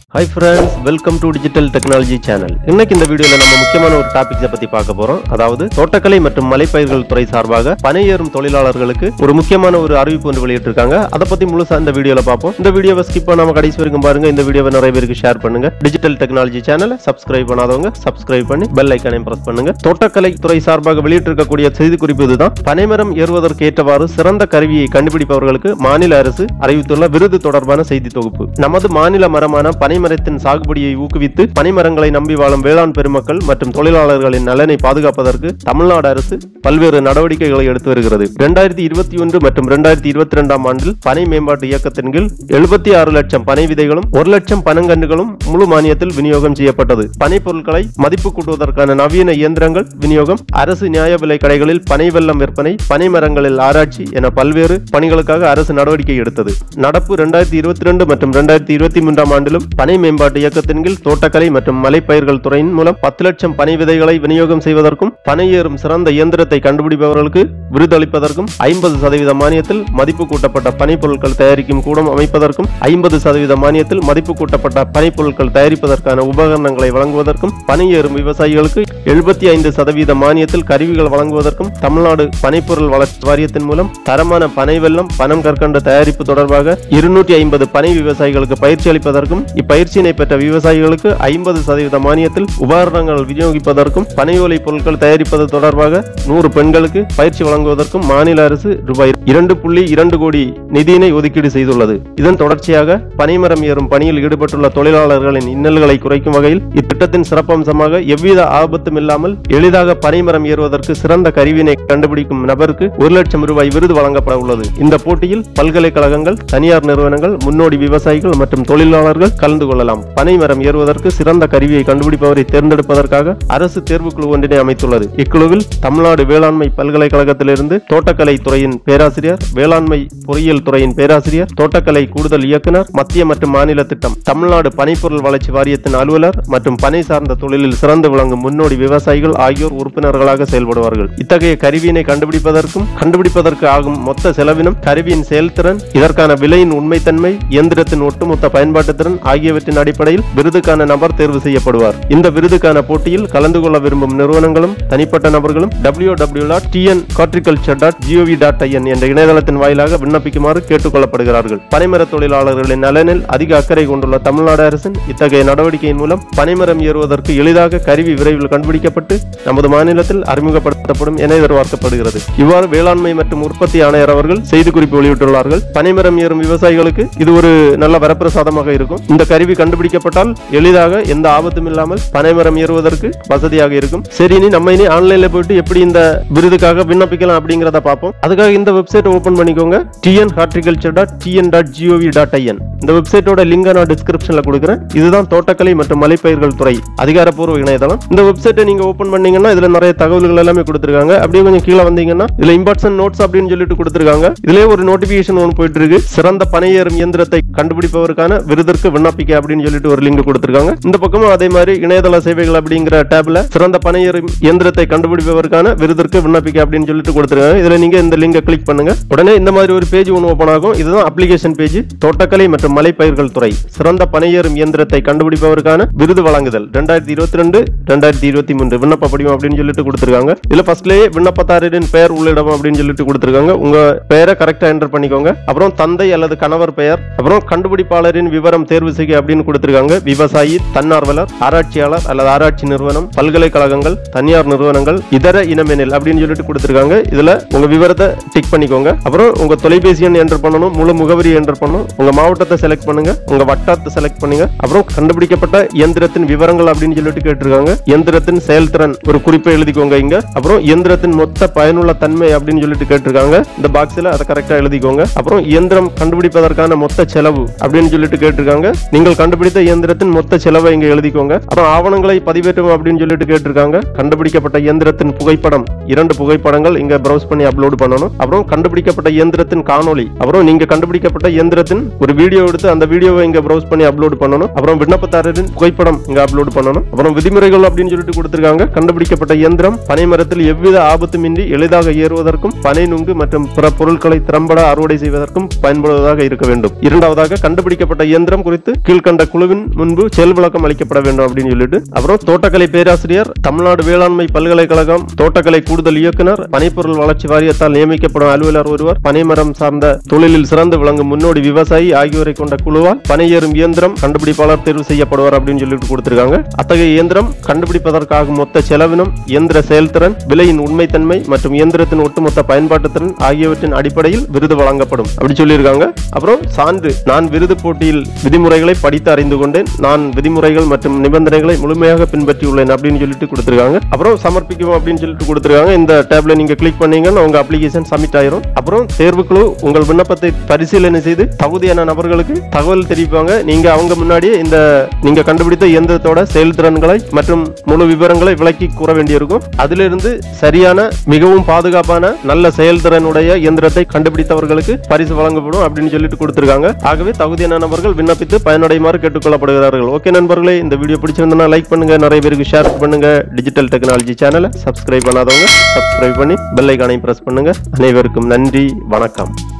hi friends welcome to digital technology channel இன்னைக்கு இந்த வீடியோல நம்ம முக்கியமான ஒரு டாபிக்ஸை பத்தி பார்க்க போறோம் அதாவது தோட்டக்கலை மற்றும் மலைப்பயிர்கள் துறை சார்பாக பணியேறும் தொழிலாளர்களுக்கு ஒரு முக்கியமான ஒரு அறிவிப்பு ஒன்று வெளியிட்டிருக்காங்க அதை பத்தி முழுசா இந்த வீடியோல பார்ப்போம் இந்த வீடியோவை ஸ்கிப் பண்ணாம கடைசி வரைக்கும் பாருங்க இந்த வீடியோவை நிறைய பேருக்கு ஷேர் பண்ணுங்க டிஜிட்டல் டெக்னாலஜி சேனலை சப்ஸ்கிரைப் பண்ணாதவங்க சப்ஸ்கிரைப் பண்ணி பெல் ஐக்கானையும் பிரஸ் பண்ணுங்க தோட்டக்கலை துறை சார்பாக வெளியிட்டிருக்கக்கூடிய செய்தி குறிப்பு இதுதான் பனைமரம் ஏறுவதற்கு ஏற்றவாறு சிறந்த கருவியை கண்டுபிடிப்பவர்களுக்கு மாநில அரசு அறிவித்துள்ள விருது தொடர்பான செய்தி தொகுப்பு நமது மாநில மரமான பனைமரத்தின் சாகுபடியை ஊக்குவித்து பனைமரங்களை நம்பி வாழும் வேளாண் பெருமக்கள் மற்றும் தொழிலாளர்களின் நலனை பாதுகாப்பதற்கு தமிழ்நாடு அரசு பல்வேறு நடவடிக்கைகளை எடுத்து வருகிறது இரண்டாயிரத்தி இருபத்தி ஒன்று மற்றும் இரண்டாயிரத்தி இருபத்தி இரண்டாம் ஆண்டில் பனை மேம்பாட்டு இயக்கத்தின் கீழ் எழுபத்தி ஆறு லட்சம் பனை விதைகளும் ஒரு லட்சம் பனங்கன்றுகளும் முழு மானியத்தில் விநியோகம் செய்யப்பட்டது பனை பொருட்களை மதிப்பு கூட்டுவதற்கான நவீன இயந்திரங்கள் விநியோகம் அரசு நியாய விலை கடைகளில் பனை வெல்லம் விற்பனை பனை மரங்களில் ஆராய்ச்சி என பல்வேறு பணிகளுக்காக அரசு நடவடிக்கை எடுத்தது நடப்பு இரண்டாயிரத்தி இருபத்தி ரெண்டு மற்றும் இரண்டாயிரத்தி இருபத்தி மூன்றாம் ஆண்டிலும் பனை மேம்பாட்டு இயக்கத்தின் கீழ் தோட்டக்கலை மற்றும் மலைப்பயிர்கள் துறையின் மூலம் பத்து லட்சம் பனை விதைகளை விநியோகம் செய்வதற்கும் பனை ஏறும் சிறந்த இயந்திரத்தை கண்டுபிடிப்பவர்களுக்கு விருதளிப்பதற்கும் ஐம்பது சதவீத மானியத்தில் மதிப்பு கூட்டப்பட்ட பனை பொருட்கள் தயாரிக்கும் கூடம் அமைப்பதற்கும் ஐம்பது சதவீத மானியத்தில் மதிப்பு கூட்டப்பட்ட பனை பொருட்கள் தயாரிப்பதற்கான உபகரணங்களை வழங்குவதற்கும் பனை ஏறும் விவசாயிகளுக்கு எழுபத்தி ஐந்து சதவீத மானியத்தில் கருவிகள் வழங்குவதற்கும் தமிழ்நாடு பனைப்பொருள் வளர்ச்சி வாரியத்தின் மூலம் தரமான பனை வெல்லம் பனம் கற்கண்டு தயாரிப்பு தொடர்பாக இருநூற்றி ஐம்பது பனை விவசாயிகளுக்கு பயிற்சி அளிப்பதற்கும் இப்பயிற்சியினை பெற்ற விவசாயிகளுக்கு ஐம்பது சதவீத மானியத்தில் உபகரணங்கள் விநியோகிப்பதற்கும் பனை ஓலை பொருட்கள் தயாரிப்பது தொடர்பாக நூறு பெண்களுக்கு பயிற்சி வழங்குவதற்கும் மாநில அரசு ரூபாய் இரண்டு புள்ளி இரண்டு கோடி நிதியினை ஒதுக்கீடு செய்துள்ளது இதன் தொடர்ச்சியாக பனைமரம் ஏறும் பணியில் ஈடுபட்டுள்ள தொழிலாளர்களின் இன்னல்களை குறைக்கும் வகையில் இத்திட்டத்தின் சிறப்பம்சமாக எவ்வித ஆபத்தும் இல்லாமல் எளிதாக பனைமரம் ஏறுவதற்கு சிறந்த கருவினை கண்டுபிடிக்கும் நபருக்கு ஒரு லட்சம் ரூபாய் விருது வழங்கப்பட உள்ளது இந்த போட்டியில் பல்கலைக்கழகங்கள் தனியார் நிறுவனங்கள் முன்னோடி விவசாயிகள் மற்றும் தொழிலாளர்கள் கலந்து கொள்ளலாம் பனைமரம் ஏறுவதற்கு சிறந்த கருவியை கண்டுபிடிப்பவரை தேர்ந்தெடுப்பதற்காக அரசு தேர்வுக்குழு ஒன்றினை அமைத்துள்ளது இக்குழுவில் தமிழ்நாடு வேளாண்மை பல்கலைக்கழகத்திலிருந்து தோட்டக்கலை துறையின் பேராசிரியர் வேளாண்மை பொறியியல் துறையின் பேராசிரியர் தோட்டக்கலை கூடுதல் இயக்குனர் மத்திய மற்றும் மாநில திட்டம் தமிழ்நாடு பனைப்பொருள் வளர்ச்சி வாரியத்தின் அலுவலர் மற்றும் பனை சார்ந்த தொழிலில் சிறந்து விளங்கும் முன்னோடி விவசாயிகள் ஆகியோர் உறுப்பினர்களாக செயல்படுவார்கள் இத்தகைய கருவியினை கண்டுபிடிப்பதற்கும் கண்டுபிடிப்பதற்கு ஆகும் மொத்த செலவினம் கருவியின் செயல்திறன் இதற்கான விலையின் உண்மைத்தன்மை இயந்திரத்தின் ஒட்டுமொத்த பயன்பாட்டு திறன் ஆகியவற்றின் அடிப்படையில் விருதுக்கான நபர் தேர்வு செய்யப்படுவார் இந்த விருதுக்கான போட்டியில் கலந்து கொள்ள விரும்பும் நிறுவனங்களும் தனிப்பட்ட நபர்களும் W W dot TN horticulture dot GOV dot IN என்ற இணையதளத்தின் வாயிலாக விண்ணப்பிக்குமாறு கேட்டுக்கொள்ளப்படுகிறார்கள் பனைமர தொழிலாளர்களின் நலனில் அதிக அக்கறை கொண்டுள்ள தமிழ்நாடு அரசின் இத்தகைய நடவடிக்கையின் மூலம் பனைமரம் ஏறுவதற்கு எளிதாக கருவி விரைவில் கண்டுபிடிக்கப்பட்டு நமது மாநிலத்தில் அறிமுகப்படுத்தப்படும் என எதிர்பார்க்கப்படுகிறது இவ்வாறு வேளாண்மை மற்றும் உற்பத்தி ஆணையர் அவர்கள் செய்திக்குறிப்பு வெளியிட்டுள்ளார்கள் பனைமரம் ஏறும் விவசாயிகளுக்கு இது ஒரு நல்ல வரப்பிரசாதமாக இருக்கும் இந்த கருவி கண்டுபிடிக்கப்பட்டால் எளிதாக எந்த ஆபத்தும் இல்லாமல் பனைமரம் ஏறுவதற்கு வசதியாக இருக்கும் சரி இனி நம்ம இனி ஆன்லைன்ல போயிட்டு எப்படி இந்த விருதுக்காக விண்ணப்பிக்கலாம் அப்படிங்கறத பார்ப்போம் அதுக்காக இந்த வெப்சைட் ஓபன் பண்ணிக்கோங்க TN horticulture dot TN dot GOV dot IN இந்த வெப்சைட்டோட லிங்கை நான் டிஸ்கிரிப்ஷன்ல கொடுக்குறேன் இதுதான் தோட்டக்கலை மற்றும் மலைப்பயிர்கள் துறை அதிகாரப்பூர்வ இணையதளம் இந்த வெப்சைட்டை நீங்க ஓபன் பண்ணீங்கன்னா இதுல நிறைய தகவல்கள் எல்லாமே கொடுத்துருக்காங்க அப்படியே கொஞ்சம் கீழே வந்தீங்கன்னா இதுல இம்பார்ட்டன் நோட்ஸ் அப்படின்னு சொல்லிட்டு கொடுத்துருக்காங்க இதுலயே ஒரு நோட்டிபிகேஷன் ஒன்று போயிட்டு இருக்கு சிறந்த பனையேறும் இயந்திரத்தை கண்டுபிடிப்பதற்கான விருதிற்கு விண்ணப்பிக்க அப்படின்னு சொல்லிட்டு ஒரு லிங்க் கொடுத்துருக்காங்க இந்த பக்கமும் அதே மாதிரி இணையதள சேவைகள் அப்படிங்கிற டேப்ல சிறந்த பனையேறும் இயந்திரத்தை கண்டுபிடிப்பதற்கான விருதிற்கு விண்ணப்பிக்க அப்படின்னு சொல்லிட்டு கொடுத்துருக்காங்க இதுல நீங்க இந்த லிங்கை கிளிக் பண்ணுங்க உடனே இந்த மாதிரி ஒரு பேஜ் ஒன்று ஓப்பன் ஆகும் இதுதான் அப்ளிகேஷன் பேஜ் தோட்டக்கலை மற்றும் மலைப்பயிர்கள் துறை சிறந்த பனையேறும் இயந்திரத்தை கண்டுபிடிப்பதற்கான விருது வழங்குதல் ரெண்டாயிரத்தி இருபத்தி ரெண்டு ரெண்டாயிரத்தி இருபத்தி மூன்று விண்ணப்ப படிவம் அப்படின்னு சொல்லிட்டு கொடுத்துருக்காங்க இதுல ஃபர்ஸ்ட்லயே விண்ணப்பதாரரின் பெயர் உள்ளிடவும் அப்படின்னு சொல்லிட்டு கொடுத்துருக்காங்க உங்க பெயரை கரெக்டா என்டர் பண்ணிக்கோங்க அப்புறம் தந்தை அல்லது கணவர் பெயர் அப்புறம் கண்டுபிடிப்பாளரின் விவரம் தேர்வு செய்ய அப்படின்னு கொடுத்துருக்காங்க விவசாயி தன்னார்வலர் ஆராய்ச்சியாளர் அல்லது ஆராய்ச்சி நிறுவனம் பல்கலைக்கழகங்கள் தனியார் நிறுவனங்கள் இதர இனமெனில் அப்படின்னு சொல்லிட்டு கொடுத்துருக்காங்க இதுல உங்க விவரத்தை டிக் பண்ணிக்கோங்க அப்புறம் உங்க தொலைபேசி எண் என்டர் பண்ணணும் முழு முகவரி என்டர் பண்ணணும் உங்க மாவட்டத்தை செலக்ட் பண்ணுங்க உங்க வட்டாரத்தை செலக்ட் பண்ணுங்க அப்புறம் கண்டுபிடிக்கப்பட்ட இயந்திரத்தின் விவரங்கள் அப்படின்னு சொல்லிட்டு கேட்டிருக்காங்க இயந்திரத்தின் செயல்திறன் ஒரு குறிப்பை எழுதிக்கோங்க இங்க அப்புறம் இயந்திரத்தின் மொத்த பயனுள்ள தன்மை அப்படின்னு சொல்லிட்டு கேட்டிருக்காங்க இந்த பாக்ஸ்ல அதை கரெக்டா எழுதிக்கோங்க அப்புறம் இயந்திரம் கண்டுபிடிப்பதற்கான மொத்த செலவு அப்படின்னு சொல்லிட்டு கேட்டிருக்காங்க நீங்கள் கண்டுபிடித்த இயந்திரத்தின் மொத்த செலவை இங்க எழுதிக்கோங்க அப்புறம் ஆவணங்களை பதிவேற்றவும் அப்படின்னு சொல்லிட்டு கேட்டிருக்காங்க கண்டுபிடிக்கப்பட்ட இயந்திரத்தின் புகைப்படம் இரண்டு புகைப்படங்கள் இங்க பிரவுஸ் பண்ணி அப்லோட் பண்ணணும் அப்புறம் கண்டுபிடிக்கப்பட்ட இயந்திரத்தின் காணொளி அப்புறம் நீங்க கண்டுபிடிக்கப்பட்ட இயந்திரத்தின் ஒரு வீடியோ எடுத்து அந்த வீடியோவை இங்க பிரவுஸ் பண்ணி அப்லோட் பண்ணணும் அப்புறம் விண்ணப்பதாரரின் புகைப்படம் இங்க அப்லோட் பண்ணணும் அப்புறம் விதிமுறைகள் அப்படின்னு சொல்லிட்டு கொடுத்திருக்காங்க கண்டுபிடிக்கப்பட்ட இயந்திரம் பனை மரத்தில் எவ்வித ஆபத்துமின்றி எளிதாக ஏறுவதற்கும் பனை நுங்கு மற்றும் பிற பொருட்களை திறம்பட அறுவடை செய்வதற்கும் பயன்படுவதாக இருக்க வேண்டும் இரண்டாவதாக கண்டுபிடிக்கப்பட்ட இயந்திரம் குறித்து கீழ்காணும் கீழ்கண்ட குழுவின் முன்பு செயல் விளக்கம் அளிக்கப்பட வேண்டும் அப்படின்னு சொல்லிட்டு அப்புறம் தோட்டக்கலை பேராசிரியர் தமிழ்நாடு வேளாண்மை பல்கலைக்கழகம் தோட்டக்கலை கூடுதல் இயக்குனர் பனைப்பொருள் வளர்ச்சி வாரியத்தால் நியமிக்கப்படும் அலுவலர் ஒருவர் பனைமரம் சார்ந்த தொழிலில் சிறந்து விளங்கும் முன்னோடி விவசாயி ஆகியோரை கொண்ட குழுவால் பனை ஏறும் இயந்திரம் கண்டுபிடிப்பாளர் தேர்வு செய்யப்படுவார் அப்படின்னு சொல்லிட்டு கொடுத்திருக்காங்க அத்தகைய இயந்திரம் கண்டுபிடிப்பதற்காக மொத்த செலவினம் இயந்திர செயல்திறன் விலையின் உண்மைத்தன்மை மற்றும் இயந்திரத்தின் ஒட்டுமொத்த பயன்பாட்டு திறன் ஆகியவற்றின் அடிப்படையில் விருது வழங்கப்படும் அப்படி சொல்லியிருக்காங்க அப்புறம் சான்று நான் விருது போட்டியில் விதிமுறைகளை படித்து அறிந்து கொண்டேன் நான் விதிமுறைகள் மற்றும் நிபந்தனைகளை முழுமையாக பின்பற்றியுள்ளேன் அப்படின்னு சொல்லிட்டு கொடுத்திருக்காங்க அப்புறம் சமர்ப்பிக்கும் அப்படின்னு சொல்லிட்டு கொடுத்திருக்காங்க இந்த டேப்ல நீங்க கிளிக் பண்ணீங்கன்னா உங்க அப்ளிகேஷன் சப்மிட் ஆயிரும் அப்புறம் தேர்வுக்குழு உங்கள் விண்ணப்பத்தை பரிசீலனை செய்து தகுதியான நபர்களுக்கு தகவல் தெரிவிப்பாங்க நீங்க அவங்க முன்னாடியே இந்த நீங்க கண்டுபிடித்த இயந்திரத்தோட செயல்திறன்களை மற்றும் முழு விவரங்களை விளக்கி கூற வேண்டியிருக்கும் அதிலிருந்து சரியான மிகவும் பாதுகாப்பான நல்ல செயல்திறனுடைய இயந்திரத்தை கண்டுபிடித்தவர்களுக்கு பரிசு வழங்கப்படும் அப்படின்னு சொல்லிட்டு கொடுத்திருக்காங்க ஆகவே தகுதியான நபர்கள் விண்ணப்பித்து பயனடையுமாறு கேட்டுக்கொள்ளப்படுகிறார்கள் ஓகே நண்பர்களே இந்த வீடியோ பிடிச்சிருந்தா லைக் பண்ணுங்க நிறைய பேருக்கு ஷேர் பண்ணுங்க டிஜிட்டல் டெக்னாலஜி சேனலை சப்ஸ்கிரைப் பண்ணாதவங்க சப்ஸ்கிரைப் பண்ணி பெல் ஐக்கானை பிரஸ் பண்ணுங்க அனைவருக்கும் நன்றி வணக்கம்